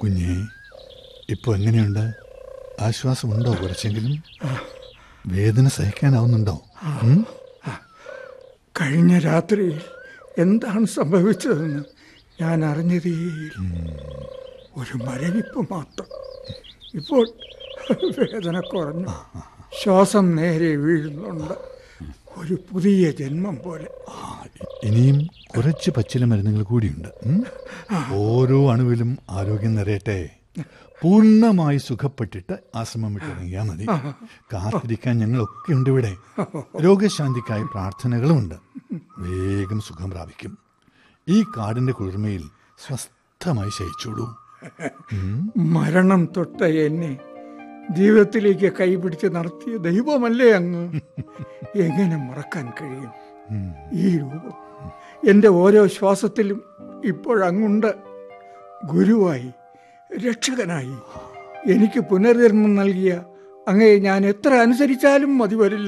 കുഞ്ഞെ ഇപ്പോൾ എങ്ങനെയുണ്ട് ആശ്വാസമുണ്ടോ കുറച്ചെങ്കിലും വേദന സഹിക്കാനാവുന്നുണ്ടോ ഉം? കഴിഞ്ഞ രാത്രിയിൽ എന്താണ് സംഭവിച്ചതെന്ന് ഞാൻ അറിഞ്ഞതേയില്ല ഒരു മരവിപ്പ് മാത്രം ഇപ്പോൾ വേദന കുറഞ്ഞു ശ്വാസം നേരെ വീഴുന്നുണ്ട് ഒരു പുതിയ ജന്മം പോലെ ആ, ഇനിയും കുറച്ച് പച്ചില മരുന്നുകൾ കൂടിയുണ്ട് ഉം? ഓരോ അണുവിലും ആരോഗ്യം നിറയട്ടെ പൂർണ്ണമായി സുഖപ്പെട്ടിട്ട് ആശ്രമം വിട്ടിറങ്ങിയാൽ മതി കാത്തിരിക്കാൻ ഞങ്ങളൊക്കെ ഉണ്ട് ഇവിടെ രോഗശാന്തിക്കായി പ്രാർത്ഥനകളുമുണ്ട് വേഗം സുഖം പ്രാപിക്കും ഈ കാടിന്റെ കുളിർമയിൽ സ്വസ്ഥമായി ശയിച്ചോളൂ മരണം തൊട്ട എന്നെ ജീവിതത്തിലേക്ക് കൈപിടിച്ച് നടത്തിയ ദൈവമല്ലേ അങ്ങ് എങ്ങനെ മറക്കാൻ കഴിയും ഈ രൂപം എൻ്റെ ഓരോ ശ്വാസത്തിലും ഇപ്പോഴങ്ങുണ്ട് ഗുരുവായി രക്ഷകനായി എനിക്ക് പുനർജന്മം നൽകിയ അങ്ങയെ ഞാൻ എത്ര അനുസരിച്ചാലും മതി വരില്ല